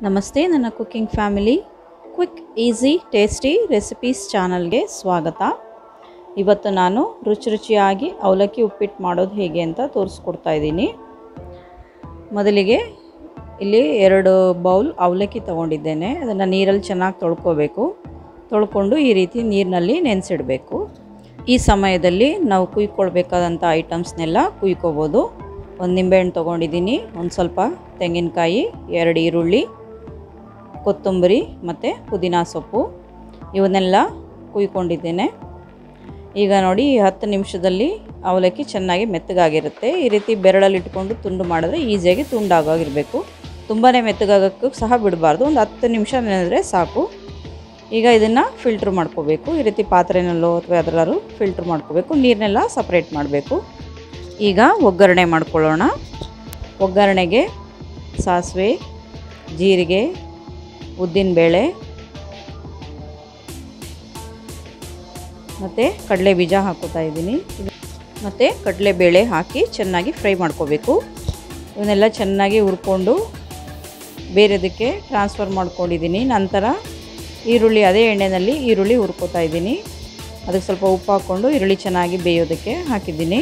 ನಮಸ್ತೆ ನನ್ನ cooking family quick easy tasty recipes ಚಾನಲ್ಗೆ ಸ್ವಾಗತ ಇವತ್ತು ನಾನು ರುಚಿ ರುಚಿಯಾಗಿ ಅವಲಕ್ಕಿ ಉಪ್ಪಿಟ್ಟು ಮಾಡೋದು ಹೇಗೆ ಅಂತ ತೋರಿಸ್ಕೊಡ್ತಾ ಇದ್ದೀನಿ ಮೊದಲಿಗೆ ಇಲ್ಲಿ ಎರಡು ಬೌಲ್ ಅವಲಕ್ಕಿ ತೊಗೊಂಡಿದ್ದೇನೆ ಅದನ್ನು ನೀರಲ್ಲಿ ಚೆನ್ನಾಗಿ ತೊಳ್ಕೊಬೇಕು ತೊಳ್ಕೊಂಡು ಈ ರೀತಿ ನೀರಿನಲ್ಲಿ ನೆನೆಸಿಡಬೇಕು ಈ ಸಮಯದಲ್ಲಿ ನಾವು ಕುಯ್ಕೊಳ್ಬೇಕಾದಂಥ ಐಟಮ್ಸ್ನೆಲ್ಲ ಕುಯ್ಕೋಬೋದು ಒಂದು ನಿಂಬೆಹಣ್ಣು ತೊಗೊಂಡಿದ್ದೀನಿ ಒಂದು ಸ್ವಲ್ಪ ತೆಂಗಿನಕಾಯಿ ಎರಡು ಈರುಳ್ಳಿ ಕೊತ್ತಂಬರಿ ಮತ್ತು ಪುದೀನ ಸೊಪ್ಪು ಇವನ್ನೆಲ್ಲ ಕುಯ್ಕೊಂಡಿದ್ದೇನೆ ಈಗ ನೋಡಿ ಈ ಹತ್ತು ನಿಮಿಷದಲ್ಲಿ ಅವಲಕ್ಕಿ ಚೆನ್ನಾಗಿ ಮೆತ್ತಗಾಗಿರುತ್ತೆ ಈ ರೀತಿ ಬೆರಳಲ್ಲಿ ಇಟ್ಕೊಂಡು ತುಂಡು ಮಾಡಿದ್ರೆ ಈಸಿಯಾಗಿ ತುಂಡಾಗೋಗಿರಬೇಕು ತುಂಬಾ ಮೆತ್ತಗಾಗೋಕ್ಕೂ ಸಹ ಬಿಡಬಾರ್ದು ಒಂದು ಹತ್ತು ನಿಮಿಷ ನೆನೆದ್ರೆ ಸಾಕು ಈಗ ಇದನ್ನು ಫಿಲ್ಟ್ರ್ ಮಾಡ್ಕೋಬೇಕು ಈ ರೀತಿ ಪಾತ್ರೆನಲ್ಲೋ ಅಥವಾ ಅದರಲ್ಲೂ ಫಿಲ್ಟ್ರ್ ಮಾಡ್ಕೋಬೇಕು ನೀರನ್ನೆಲ್ಲ ಸಪ್ರೇಟ್ ಮಾಡಬೇಕು ಈಗ ಒಗ್ಗರಣೆ ಮಾಡ್ಕೊಳ್ಳೋಣ ಒಗ್ಗರಣೆಗೆ ಸಾಸಿವೆ ಜೀರಿಗೆ ಉದ್ದಿನಬೇಳೆ ಮತ್ತು ಕಡಲೆ ಬೀಜ ಹಾಕೋತಾ ಇದ್ದೀನಿ ಮತ್ತು ಕಡಲೆಬೇಳೆ ಹಾಕಿ ಚೆನ್ನಾಗಿ ಫ್ರೈ ಮಾಡ್ಕೋಬೇಕು ಇವನ್ನೆಲ್ಲ ಚೆನ್ನಾಗಿ ಹುರ್ಕೊಂಡು ಬೇರೆದಕ್ಕೆ ಟ್ರಾನ್ಸ್ಫರ್ ಮಾಡ್ಕೊಂಡಿದ್ದೀನಿ ನಂತರ ಈರುಳ್ಳಿ ಅದೇ ಎಣ್ಣೆಯಲ್ಲಿ ಈರುಳ್ಳಿ ಹುರ್ಕೋತಾ ಇದ್ದೀನಿ ಅದಕ್ಕೆ ಸ್ವಲ್ಪ ಉಪ್ಪು ಹಾಕ್ಕೊಂಡು ಈರುಳ್ಳಿ ಚೆನ್ನಾಗಿ ಬೇಯೋದಕ್ಕೆ ಹಾಕಿದ್ದೀನಿ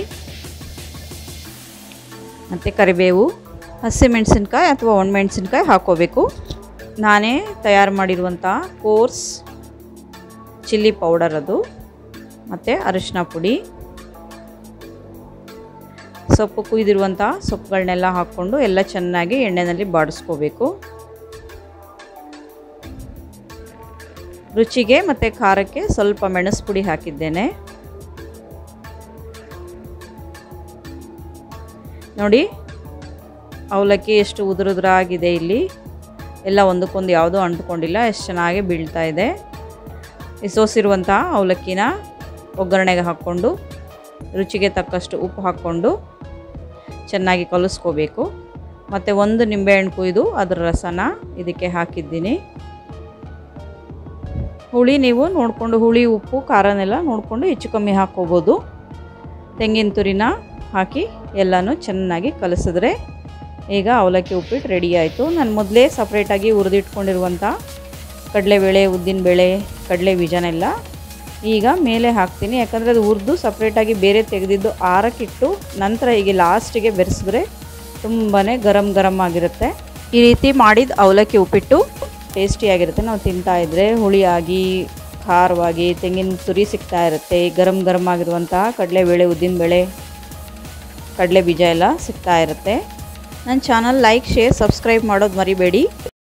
ಮತ್ತು ಕರಿಬೇವು ಹಸಿಮೆಣಸಿನ್ಕಾಯಿ ಅಥವಾ ಒಣಮೆಣಸಿನ್ಕಾಯಿ ಹಾಕ್ಕೋಬೇಕು ನಾನೇ ತಯಾರು ಮಾಡಿರುವಂಥ ಕೋರ್ಸ್ ಚಿಲ್ಲಿ ಪೌಡರ್ ಅದು ಮತ್ತು ಅರಿಶಿನ ಪುಡಿ ಸೊಪ್ಪು ಕುಯ್ದಿರುವಂಥ ಸೊಪ್ಪುಗಳನ್ನೆಲ್ಲ ಹಾಕ್ಕೊಂಡು ಎಲ್ಲ ಚೆನ್ನಾಗಿ ಎಣ್ಣೆಯಲ್ಲಿ ಬಾಡಿಸ್ಕೋಬೇಕು ರುಚಿಗೆ ಮತ್ತು ಖಾರಕ್ಕೆ ಸ್ವಲ್ಪ ಮೆಣಸು ಪುಡಿ ಹಾಕಿದ್ದೇನೆ ನೋಡಿ ಅವಲಕ್ಕಿ ಎಷ್ಟು ಉದುರುದ್ರಾಗಿದೆ ಇಲ್ಲಿ ಎಲ್ಲ ಒಂದಕ್ಕೊಂದು ಯಾವುದೂ ಅಂಟ್ಕೊಂಡಿಲ್ಲ ಎಷ್ಟು ಚೆನ್ನಾಗಿ ಬೀಳ್ತಾ ಇದೆ ಈ ಸೋಸಿರುವಂಥ ಅವಲಕ್ಕಿನ ಒಗ್ಗರಣೆಗೆ ಹಾಕ್ಕೊಂಡು ರುಚಿಗೆ ತಕ್ಕಷ್ಟು ಉಪ್ಪು ಹಾಕ್ಕೊಂಡು ಚೆನ್ನಾಗಿ ಕಲಿಸ್ಕೋಬೇಕು ಮತ್ತು ಒಂದು ನಿಂಬೆಹಣ್ಣು ಕುಯ್ದು ಅದರ ರಸನ ಇದಕ್ಕೆ ಹಾಕಿದ್ದೀನಿ ಹುಳಿ ನೀವು ನೋಡಿಕೊಂಡು ಹುಳಿ ಉಪ್ಪು ಖಾರನೆಲ್ಲ ನೋಡಿಕೊಂಡು ಹೆಚ್ಚು ಕಮ್ಮಿ ಹಾಕ್ಕೋಬೋದು ತೆಂಗಿನ ತುರಿನ ಹಾಕಿ ಎಲ್ಲನೂ ಚೆನ್ನಾಗಿ ಕಲಿಸಿದ್ರೆ ಈಗ ಅವಲಕ್ಕಿ ಉಪ್ಪಿಟ್ಟು ರೆಡಿ ಆಯಿತು ನಾನು ಮೊದಲೇ ಸಪ್ರೇಟಾಗಿ ಹುರಿದಿಟ್ಕೊಂಡಿರುವಂಥ ಕಡಲೆಬೇಳೆ ಉದ್ದಿನಬೇಳೆ ಕಡಲೆ ಬೀಜನೆಲ್ಲ ಈಗ ಮೇಲೆ ಹಾಕ್ತೀನಿ ಯಾಕಂದರೆ ಅದು ಹುರಿದು ಸಪ್ರೇಟಾಗಿ ಬೇರೆ ತೆಗೆದಿದ್ದು ಆರಕ್ಕಿಟ್ಟು ನಂತರ ಈಗ ಲಾಸ್ಟಿಗೆ ಬೆರೆಸಿದ್ರೆ ತುಂಬಾ ಗರಂ ಗರಂ ಆಗಿರುತ್ತೆ ಈ ರೀತಿ ಮಾಡಿದ ಅವಲಕ್ಕಿ ಉಪ್ಪಿಟ್ಟು ಟೇಸ್ಟಿಯಾಗಿರುತ್ತೆ ನಾವು ತಿಂತಾ ಇದ್ದರೆ ಹುಳಿಯಾಗಿ ಖಾರವಾಗಿ ತೆಂಗಿನ ತುರಿ ಸಿಗ್ತಾ ಇರುತ್ತೆ ಗರಂ ಗರಂ ಆಗಿರುವಂಥ ಕಡಲೆಬೇಳೆ ಉದ್ದಿನಬೇಳೆ ಕಡಲೆ ಬೀಜ ಎಲ್ಲ ಸಿಗ್ತಾ ಇರುತ್ತೆ ನನ್ನ ಚಾನಲ್ ಲೈಕ್ ಶೇರ್ ಸಬ್ಸ್ಕ್ರೈಬ್ ಮಾಡೋದು ಮರಿಬೇಡಿ